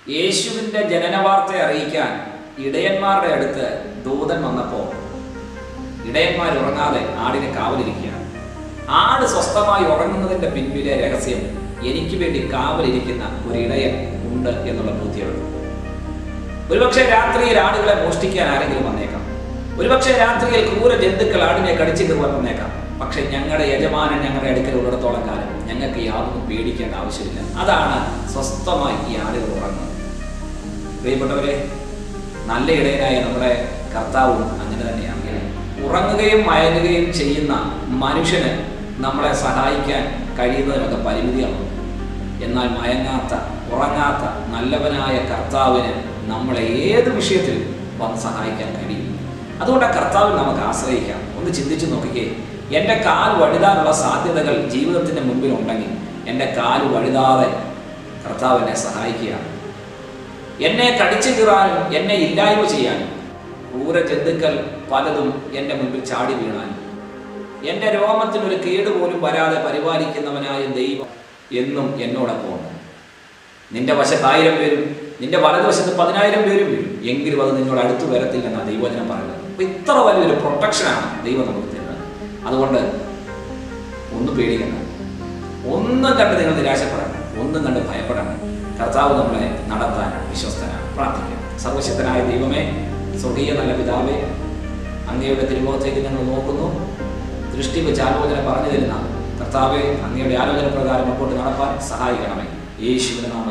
യേശുവിൻ്റെ ജനന വാർത്ത അറിയിക്കാൻ ഇടയന്മാരുടെ അടുത്ത് ദൂതൻ വന്നപ്പോൾ ഇടയന്മാർ ഉറങ്ങാതെ ആടിനെ കാവലിരിക്കുകയാണ് ആട് സ്വസ്ഥമായി ഉറങ്ങുന്നതിൻ്റെ പിൻപിലെ രഹസ്യം എനിക്ക് വേണ്ടി കാവലിരിക്കുന്ന ഒരു ഇടയൻ ഉണ്ട് എന്നുള്ള ബോധ്യമുണ്ട് ഒരുപക്ഷെ രാത്രിയിൽ ആടുകളെ മോഷ്ടിക്കാൻ ആരെങ്കിലും വന്നേക്കാം ഒരുപക്ഷെ രാത്രിയിൽ ക്രൂര ജന്തുക്കൾ ആടിനെ കടിച്ചു കയറുവാൻ വന്നേക്കാം പക്ഷെ ഞങ്ങളുടെ യജമാനൻ ഞങ്ങളുടെ അടുക്കൽ ഉള്ളിടത്തോളം കാലം ഞങ്ങൾക്ക് യാതൊന്നും പേടിക്കേണ്ട ആവശ്യമില്ല അതാണ് സ്വസ്ഥമായി ഈ ആടുകൾ ഉറങ്ങുന്നത് പ്രിയപ്പെട്ടവരെ നല്ല ഇടയനായ നമ്മുടെ കർത്താവും അങ്ങനെ തന്നെയാണ് ഉറങ്ങുകയും മയങ്ങുകയും ചെയ്യുന്ന മനുഷ്യന് നമ്മളെ സഹായിക്കാൻ കഴിയുന്നതിനൊക്കെ പരിമിതിയാണ് എന്നാൽ മയങ്ങാത്ത ഉറങ്ങാത്ത നല്ലവനായ കർത്താവിന് നമ്മളെ ഏത് വിഷയത്തിലും വന്ന് സഹായിക്കാൻ കഴിയും അതുകൊണ്ട് ആ കർത്താവിൽ നമുക്ക് ആശ്രയിക്കാം ഒന്ന് ചിന്തിച്ചു നോക്കിക്കേ എൻ്റെ കാൽ വഴുതാനുള്ള സാധ്യതകൾ ജീവിതത്തിൻ്റെ മുമ്പിൽ ഉണ്ടെങ്കിൽ എൻ്റെ കാൽ വഴുതാതെ കർത്താവ് എന്നെ സഹായിക്കുകയാണ് എന്നെ കടിച്ചു കീറാനും എന്നെ ഇല്ലായ്മ ചെയ്യാനും ക്രൂര ജന്തുക്കൾ പലതും എൻ്റെ മുൻപിൽ ചാടി വീണാനും എൻ്റെ രോമത്തിനൊരു കേട് പോലും വരാതെ പരിപാലിക്കുന്നവനായ ദൈവം എന്നും എന്നോടൊപ്പം ഉണ്ട് നിന്റെ വശത്ത് ആയിരം പേരും നിന്റെ വലതുവശത്ത് പതിനായിരം പേരും വീഴും എങ്കിലും അത് നിന്നോട് അടുത്ത് വരത്തില്ലെന്നാണ് ദൈവജനം പറയുന്നത് അപ്പൊ ഇത്ര വലിയൊരു പ്രൊട്ടക്ഷനാണ് ദൈവം നമുക്ക് തരുന്നത് അതുകൊണ്ട് ഒന്നും പേടിക്കണ്ട ഒന്നും കണ്ട് നിങ്ങൾ നിരാശപ്പെടണം ഒന്നും കണ്ട് ഭയപ്പെടണം കർത്താവ് നമ്മളെ നടത്താൻ വിശ്വസ്തനാണ് പ്രാർത്ഥിക്കാം സർവശക്തനായ ദൈവമേ സ്വർഗീയ നല്ല പിതാവേ അങ്ങയുടെ തിരുമുഖത്തേക്ക് ഞങ്ങൾ നോക്കുന്നു ദൃഷ്ടി വെച്ച് ആലോചന പറഞ്ഞു തരുന്ന കർത്താവെ അങ്ങയുടെ ആലോചന പ്രകാരം മുമ്പോട്ട് നടപ്പാൻ സഹായിക്കണമേ യേശുവിന്റെ നാമത്തിൽ